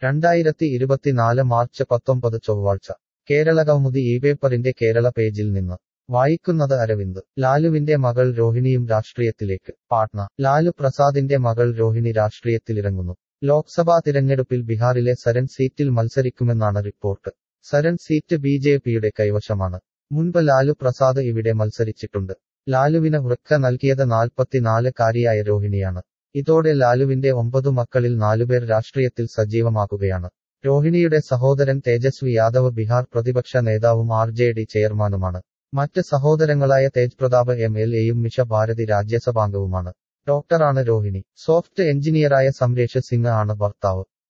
രണ്ടായിരത്തി ഇരുപത്തിനാല് മാർച്ച് പത്തൊമ്പത് ചൊവ്വാഴ്ച കേരളകൗമുദി ഈ പേപ്പറിന്റെ കേരള പേജിൽ നിന്ന് വായിക്കുന്നത് അരവിന്ദ് ലാലുവിന്റെ മകൾ രോഹിണിയും രാഷ്ട്രീയത്തിലേക്ക് പാട്ന ലാലു പ്രസാദിന്റെ മകൾ രോഹിണി രാഷ്ട്രീയത്തിലിറങ്ങുന്നു ലോക്സഭാ തിരഞ്ഞെടുപ്പിൽ ബീഹാറിലെ സരൺ സീറ്റിൽ മത്സരിക്കുമെന്നാണ് report Saran seat B J പിയുടെ കൈവശമാണ് മുൻപ് ലാലു പ്രസാദ് ഇവിടെ മത്സരിച്ചിട്ടുണ്ട് ലാലുവിന് വൃക്ക നൽകിയത് നാൽപ്പത്തിനാല് കാരിയായ രോഹിണിയാണ് ഇതോടെ ലാലുവിന്റെ ഒമ്പതു മക്കളിൽ നാലുപേർ രാഷ്ട്രീയത്തിൽ സജീവമാകുകയാണ് രോഹിണിയുടെ സഹോദരൻ തേജസ്വി യാദവ് ബീഹാർ പ്രതിപക്ഷ നേതാവും ആർ ജെ ഡി ചെയർമാനുമാണ് മറ്റ് സഹോദരങ്ങളായ തേജ് പ്രതാപ് എം എൽ എയും മിഷ ഭാരതി രാജ്യസഭാംഗവുമാണ് ഡോക്ടറാണ് രോഹിണി സോഫ്റ്റ് എഞ്ചിനീയറായ സംരേഷ് സിംഗ് ആണ് ഭർത്താവ്